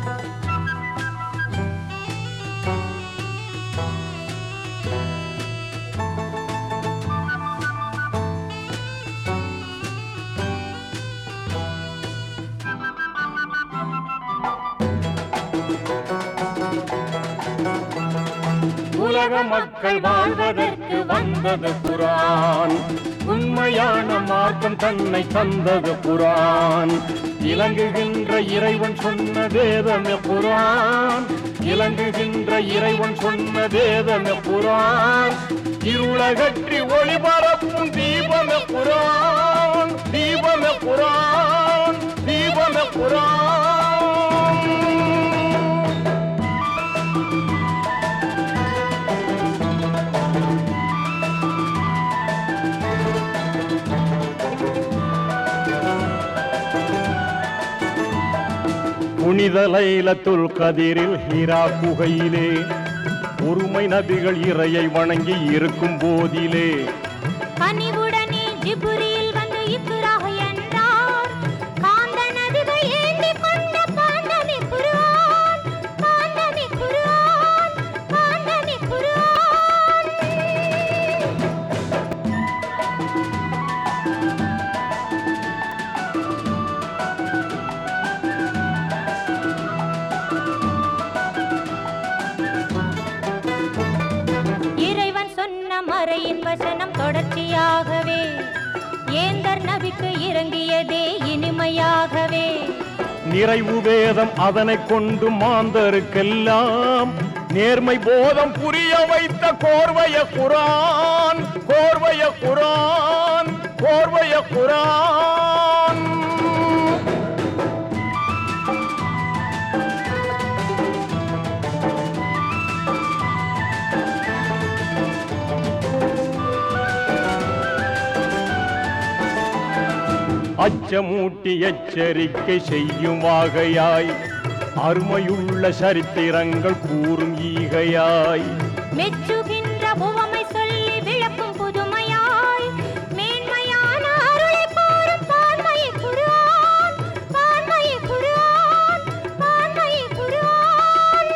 உலக மக்கள் வாழ்வதற்கு வந்தது குரான் உண்மையான மார்க்கம் தன்னை தந்தது குரான் இலங்குகின்ற இறைவன் சொன்ன வேதமே குரான் இலங்குகின்ற இறைவன் சொன்ன வேதமே குரான் இருளகற்றி ஒளிபரப்பும் தீபமே குரான் தீபமே குரான் தீபமே குரான் புனித லைலத்துல் கதிரில் ஹீரா குகையிலே ஒருமை நபிகள் இறையை வணங்கி இருக்கும் போதிலே பணிவுடனே ஜிப்ரீல் வந்து இக்ராஹ் என்றார் காந்த நதிகள் ஏந்திக் கொண்ட பாண்டமி குர்ஆன் பாண்டமி குர்ஆன் பாண்டமி குர்ஆன் இறைவன் சொன்ன மறையின் வசனம் தொடர்ச்சியாகவே ஏந்தர் நபிக்கு இறங்கியதே இனிமையாகவே நிறைவு வேதம் அதனை கொண்டு மாந்தருக்கெல்லாம் நேர்மை போதம் புரிய வைத்த கோர்வைய குரான் கோர்வைய குரான் கோர்வைய குரான் அச்சமூட்டி எச்சரிக்கை செய்யும் வாகையாய் அருமையுள்ள சரித்திரங்கள் கூறும் ஈகையாய் மெச்சுகின்ற உவமை சொல்லி விளக்கும் புதுமையாய் மேன்மையான அருளை கூறும் பான்மையை குர்ஆன் பான்மையை குர்ஆன் பான்மையை குர்ஆன்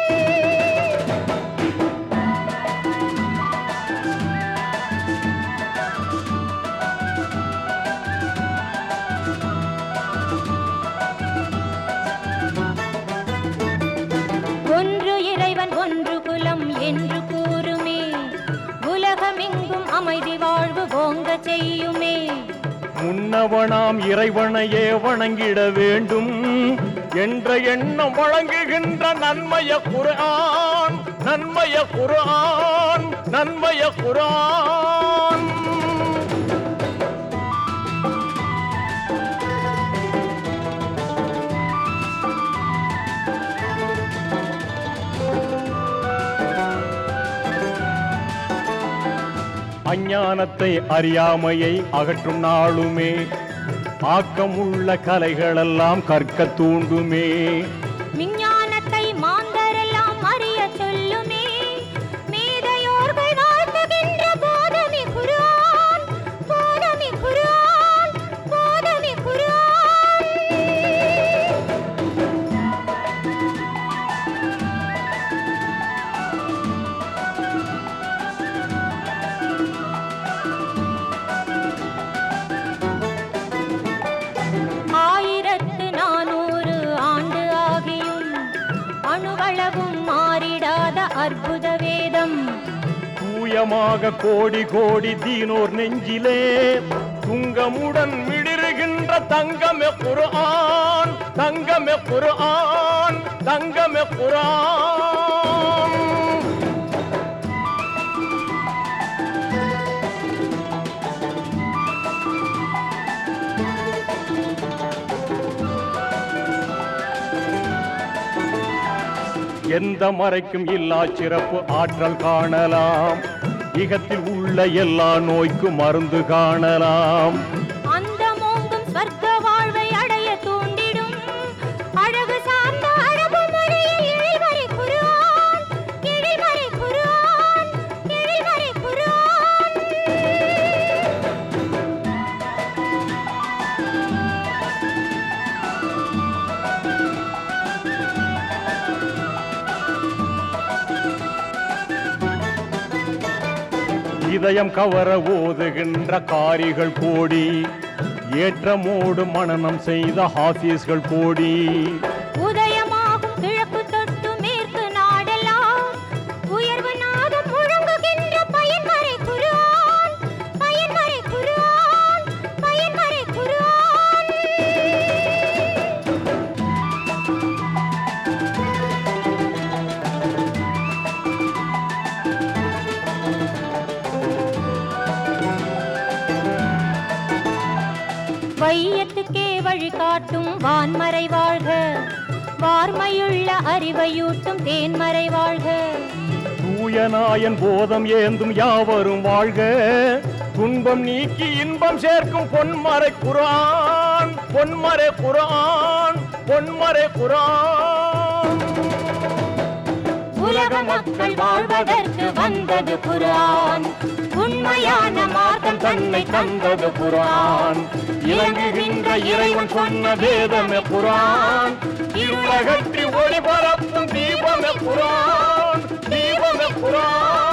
ஒன்று இறைவன் ஒன்று குலம் என்று கூறுமே உலகமெங்கும் அமைதி வாழ்வு ஓங்க செய்யுமே முன்னவனாம் இறைவனையே வணங்கிட வேண்டும் என்ற எண்ணம் வழங்குகின்ற நன்மைய குர்ஆன் நன்மைய குர்ஆன் நன்மைய குர்ஆன் அஞ்ஞானத்தை அறியாமையை அகற்றும் நாளுமே ஆக்கமுள்ள கலைகளெல்லாம் கற்க தூண்டுமே விஞ்ஞானத்தை மாந்தரெல்லாம் அறிய சொல்லுமே மேதையோர்கள் வாழ்த்துகின்ற போதமி குர்ஆன் போதமி குர்ஆன் போதமி குர்ஆன் ஆயிரத்து நானூறு ஆண்டு ஆகியும் அணுவளவும் மாறிடாத அற்புத வேதம் தூயமாக கோடி கோடி தீனோர் நெஞ்சிலே துங்கமுடன் மிளிருகின்ற தங்கமே குர்ஆன் தங்கமே குர்ஆன் தங்கமே குர்ஆன் எந்த மறைக்கும் இல்லா சிறப்பு ஆற்றல் காணலாம் இகத்தில் உள்ள எல்லா நோய்க்கும் மருந்து காணலாம் அந்த மோங்கும் ஸ்வர்க்க வாழ்வை அடைய தூண்டிடும் அழகு சார்ந்த அரபு மொழியில் இழிமறை குர்ஆன் இழிமறை குர்ஆன் இழிமறை குர்ஆன் இதயம் கவர ஓதுகின்ற காரிகள் கோடி ஏற்றமோடு மனனம் செய்த ஹாஃபீஸ்கள் கோடி உதயமாகும் கிழக்கு தொட்டு மேற்கு நாடெல்லாம் உயர்வு நாதம் முழங்குகின்ற பயன்மறை குருஆன் பயன்மறை குருஆன் பயன்மறை குருஆன் வையத்துக்கே வழிகாட்டும் வான்மறை வாழ்க வார்மையுள்ள அறிவையூட்டும் தேன்மறை வாழ்க தூயநாயன் போதம் ஏந்தும் யாவரும் வாழ்க துன்பம் நீக்கி இன்பம் சேர்க்கும் பொன்மறை குரான் பொன்மறை குரான் பொன்மறை குரான் உலக மக்கள் வாழ்வதற்கு வந்தது குரான் உண்மையான மார்க்கம் தன்னை தந்தது குரான் இறங்குகின்ற இறைவன் சொன்ன வேதமே குரான் இருளகற்றி ஒளிபரப்பும் தீபமே குரான் தீபமே குரான்